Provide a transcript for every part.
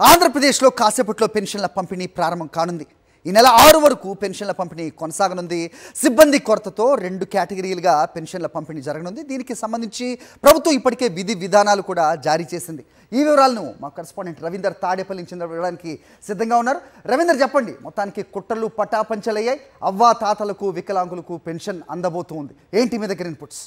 ఆంధ్రప్రదేశ్లో కాసేపట్లో పెన్షన్ల పంపిణీ ప్రారంభం కానుంది ఈ నెల ఆరు వరకు పెన్షన్ల పంపిణీ కొనసాగనుంది సిబ్బంది కొరతతో రెండు కేటగిరీలుగా పెన్షన్ల పంపిణీ జరగనుంది దీనికి సంబంధించి ప్రభుత్వం ఇప్పటికే విధి విధానాలు కూడా జారీ చేసింది ఈ వివరాలను మా కరెస్పాండెంట్ రవీందర్ తాడేపల్లి నుంచి ఇవ్వడానికి సిద్ధంగా ఉన్నారు రవీందర్ చెప్పండి మొత్తానికి కుట్రలు పటాపంచలయ్యాయి అవ్వా తాతలకు వికలాంగులకు పెన్షన్ అందబోతుంది ఏంటి మీ దగ్గర ఇన్పుట్స్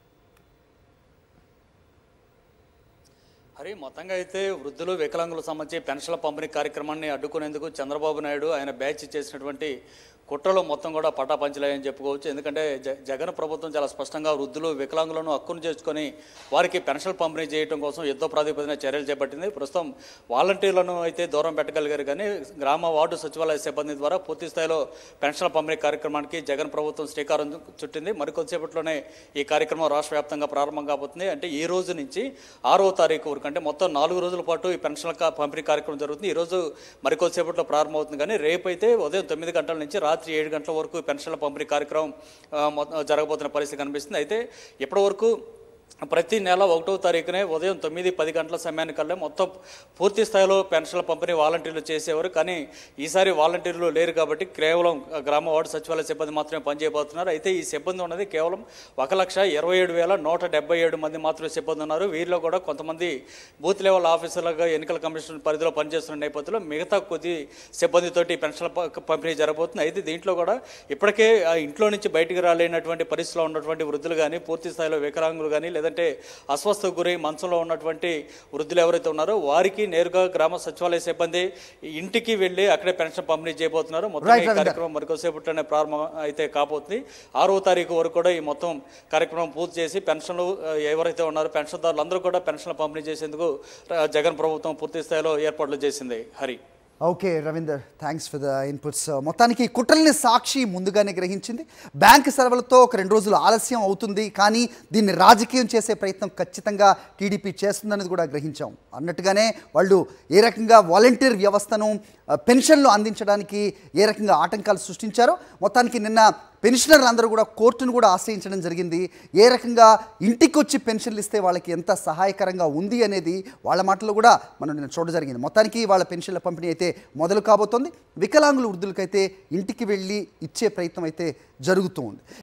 హరి మొత్తంగా అయితే వృద్ధులు వికలాంగులకు సంబంధించి పెన్షన్ల పంపిణీ కార్యక్రమాన్ని అడ్డుకునేందుకు చంద్రబాబు నాయుడు ఆయన బ్యాచ్ చేసినటువంటి కుట్రలు మొత్తం కూడా పటాపంచలేయని చెప్పుకోవచ్చు ఎందుకంటే జ జగన్ ప్రభుత్వం చాలా స్పష్టంగా వృద్ధులు వికలాంగులను హక్కును చేసుకొని వారికి పెన్షన్లు పంపిణీ చేయడం కోసం యుద్ధ ప్రాతిపదిన చర్యలు చేపట్టింది ప్రస్తుతం వాలంటీర్లను అయితే దూరం పెట్టగలిగారు కానీ గ్రామ వార్డు సచివాలయ సిబ్బంది ద్వారా పూర్తి స్థాయిలో పెన్షన్ల పంపిణీ కార్యక్రమానికి జగన్ ప్రభుత్వం శ్రీకారం చుట్టింది మరికొద్దిసేపట్లోనే ఈ కార్యక్రమం రాష్ట్ర వ్యాప్తంగా ప్రారంభం కాబోతుంది అంటే ఈ రోజు నుంచి ఆరో తారీఖు వరకు అంటే మొత్తం నాలుగు రోజుల పాటు ఈ పెన్షన్ల కా- పంపిణీ కార్యక్రమం జరుగుతుంది ఈ రోజు మరికొద్దిసేపట్లో ప్రారంభమవుతుంది కానీ రేపు అయితే ఉదయం తొమ్మిది గంటల నుంచి రాత్రి ఏడు గంటల వరకు ఈ పెన్షన్ల పంపిణీ కార్యక్రమం ఆ, మొత్తం జరగబోతున్న పరిస్థితి కనిపిస్తుంది అయితే ఇప్పటి వరకు ప్రతి నెల ఒకటో తారీఖునే ఉదయం తొమ్మిది పది గంటల సమయానికల్లా మొత్తం పూర్తి స్థాయిలో పెన్షన్ల పంపిణీ వాలంటీర్లు చేసేవారు కానీ ఈసారి వాలంటీర్లు లేరు కాబట్టి కేవలం గ్రామ వార్డు సచివాలయ సిబ్బంది మాత్రమే పనిచేయబోతున్నారు అయితే ఈ సిబ్బంది ఉన్నది కేవలం ఒక లక్ష ఇరవై ఏడు వేల నూట డెబ్బై ఏడు మంది మాత్రమే సిబ్బంది ఉన్నారు వీరిలో కూడా కొంతమంది బూత్ లెవెల్ ఆఫీసర్లుగా ఎన్నికల కమిషన్ పరిధిలో పనిచేస్తున్న నేపథ్యంలో మిగతా కొద్ది సిబ్బందితోటి పెన్షన్ల ప- పంపిణీ జరగబోతుంది అయితే దీంట్లో కూడా ఇప్పటికే ఆ ఇంట్లో నుంచి బయటికి రాలేనటువంటి పరిస్థితిలో ఉన్నటువంటి వృద్ధులు కానీ పూర్తి స్థాయిలో వికలాంగులు కానీ లేదంటే అస్వస్థకు గురి మంచంలో ఉన్నటువంటి వృద్ధులు ఎవరైతే ఉన్నారో వారికి నేరుగా గ్రామ సచివాలయ సిబ్బంది ఇంటికి వెళ్ళి అక్కడే పెన్షన్ పంపిణీ చేయబోతున్నారు మొత్తం Right, ఈ Ravinder. కార్యక్రమం మరికొద్దిసేపట్లోనే ప్రారంభం అయితే కాబోతుంది ఆరో తారీఖు వరకు కూడా ఈ మొత్తం కార్యక్రమం పూర్తి చేసి పెన్షన్లు ఆ, ఎవరైతే ఉన్నారో పెన్షన్దారులు అందరూ కూడా పెన్షన్లు పంపిణీ చేసేందుకు ఆ, జగన్ ప్రభుత్వం పూర్తి స్థాయిలో ఏర్పాట్లు చేసింది Hari okay Ravinder thanks for the inputs మొత్తానికి కుట్రల్ని సాక్షి ముందుగానే గ్రహించింది బ్యాంక్ సెలవులతో ఒక రెండు రోజులు ఆలస్యం అవుతుంది కానీ దీన్ని రాజకీయం చేసే ప్రయత్నం ఖచ్చితంగా టీడీపీ చేస్తుందనేది కూడా గ్రహించాం అన్నట్టుగానే వాళ్ళు ఏ రకంగా వాలంటీర్ వ్యవస్థను ఆ, పెన్షన్లు అందించడానికి ఏ రకంగా ఆటంకాలు సృష్టించారో మొత్తానికి నిన్న పెన్షనర్లు అందరూ కూడా కోర్టును కూడా ఆశ్రయించడం జరిగింది ఏ రకంగా ఇంటికి వచ్చి పెన్షన్లు ఇస్తే వాళ్ళకి ఎంత సహాయకరంగా ఉంది అనేది వాళ్ళ మాటలు కూడా మనం నిన్న చూడడం జరిగింది మొత్తానికి వాళ్ళ పెన్షన్ల పంపిణీ అయితే మొదలు కాబోతోంది వికలాంగుల వృద్ధులకైతే ఇంటికి వెళ్ళి ఇచ్చే ప్రయత్నం అయితే జరుగుతూ ఉంది